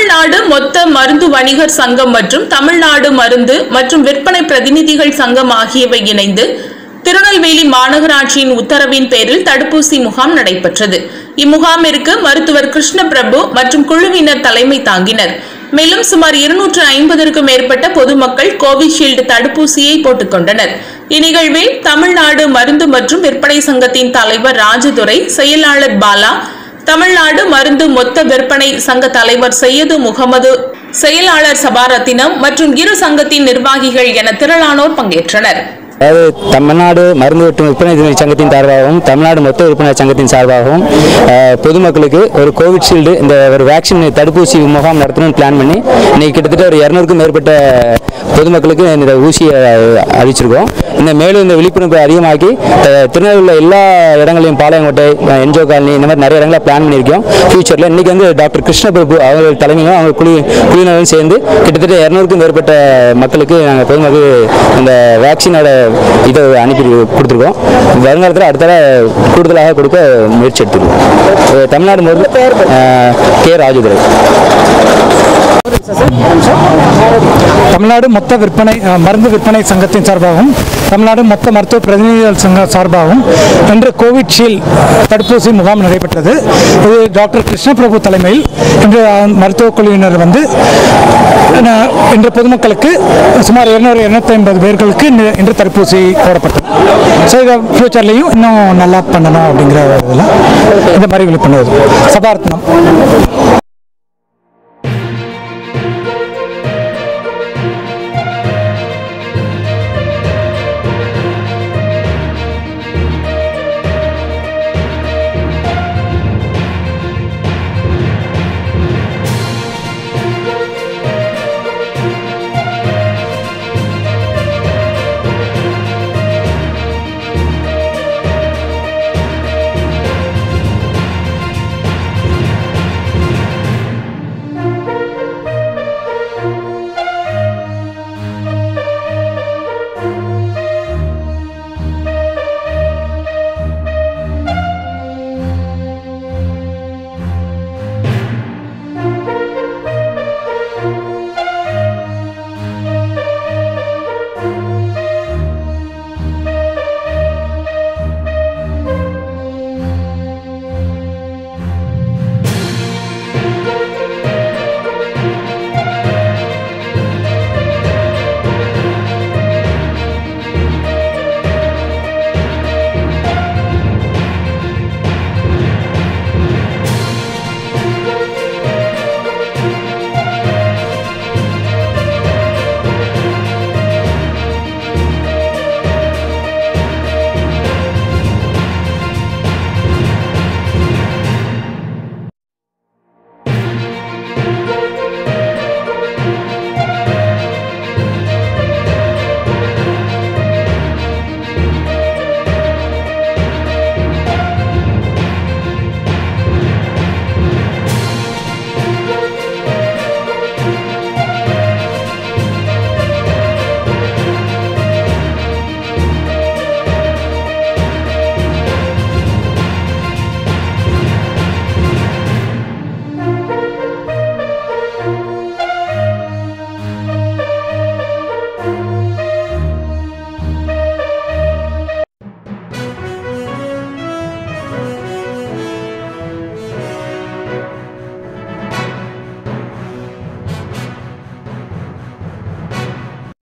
தமிழ்நாடு மொத்த மருந்து வணிகர் சங்கம் மற்றும் தமிழ்நாடு மருந்து மற்றும் விற்பனை பிரதிநிதிகள் சங்கம் ஆகியவை இணைந்து திருநெல்வேலி மாநகராட்சியின் உத்தரவின் பேரில் தடுப்பூசி முகாம் நடைபெற்றது இம்முகாமிற்கு மருத்துவர் கிருஷ்ண பிரபு மற்றும் குழுவினர் தலைமை தாங்கினர் மேலும் சுமார் இருநூற்று ஐம்பதற்கும் மேற்பட்ட பொதுமக்கள் கோவிஷீல்டு தடுப்பூசியை போட்டுக் கொண்டனர் இந்நிகழ்வில் தமிழ்நாடு மருந்து மற்றும் விற்பனை சங்கத்தின் தலைவர் ராஜதுரை செயலாளர் பாலா தமிழ்நாடு மருந்து மொத்த விற்பனை சங்க தலைவர் சையது முகமது செயலாளர் சபாரத்தினம் மற்றும் இரு சங்கத்தின் நிர்வாகிகள் என திரளானோர் பங்கேற்றனர் அதாவது தமிழ்நாடு மருந்து மற்றும் விற்பனை சங்கத்தின் சார்பாகவும் தமிழ்நாடு மொத்த விற்பனை சங்கத்தின் சார்பாகவும் அஹ், பொதுமக்களுக்கு ஒரு கோவிட்ஷீல்டு இந்த ஒரு வேக்சின் தடுப்பூசி முகாம் நடத்தணும்னு பிளான் பண்ணி இன்னைக்கு கிட்டத்தட்ட ஒரு இரநூறுக்கும் மேற்பட்ட பொதுமக்களுக்கு இந்த ஊசியை அறிவிச்சிருக்கோம் இந்த மேலும் இந்த விழிப்புணர்வை அதிகமாக்கி த- திருநெல்வேலியில் எல்லா இடங்களையும் பாளையங்கோட்டை அஹ், என்ஜோ காலனி இந்த மாதிரி நிறைய இடங்களை பிளான் பண்ணியிருக்கோம் ஃபியூச்சரில் இன்னைக்கு வந்து டாக்டர் கிருஷ்ண பிரபு அவர்கள் தலைமையிலும் அவங்க குழு குழுவினரும் சேர்ந்து கிட்டத்தட்ட இரநூறுக்கும் மேற்பட்ட மக்களுக்கு நாங்கள் பொதுமக்கள் இந்த வேக்சினோட இதை அனுப்பி கொடுத்துருக்கோம் வருங்காலத்தில் அடுத்த தடவை கூடுதலாக கொடுக்க முயற்சி எடுத்துருக்கோம் அஹ் தமிழ்நாடு முதல்ல கே ராஜதுரை தமிழ்நாடு மொத்த விற்பனை அஹ், மருந்து விற்பனை சங்கத்தின் சார்பாகவும் தமிழ்நாடு மொத்த மருத்துவ பிரதிநிதிகள் சங்க சார்பாகவும் இன்று கோவிட்ஷீல்ட் தடுப்பூசி முகாம் நடைபெற்றது இது டாக்டர் கிருஷ்ணபிரபு தலைமையில் இன்று அஹ், மருத்துவக் குழுவினர் வந்து அஹ், இன்று பொதுமக்களுக்கு சுமார் இருநூறு இருநூத்தி ஐம்பது பேர்களுக்கு இன்று இன்று தடுப்பூசி போடப்பட்டது ஸோ இதை ஃப்யூச்சர்லேயும் இன்னும் நல்லா பண்ணணும் அப்படிங்கிற இதில் இந்த மாதிரி விழிப்புணர்வு சபார்த்தனம்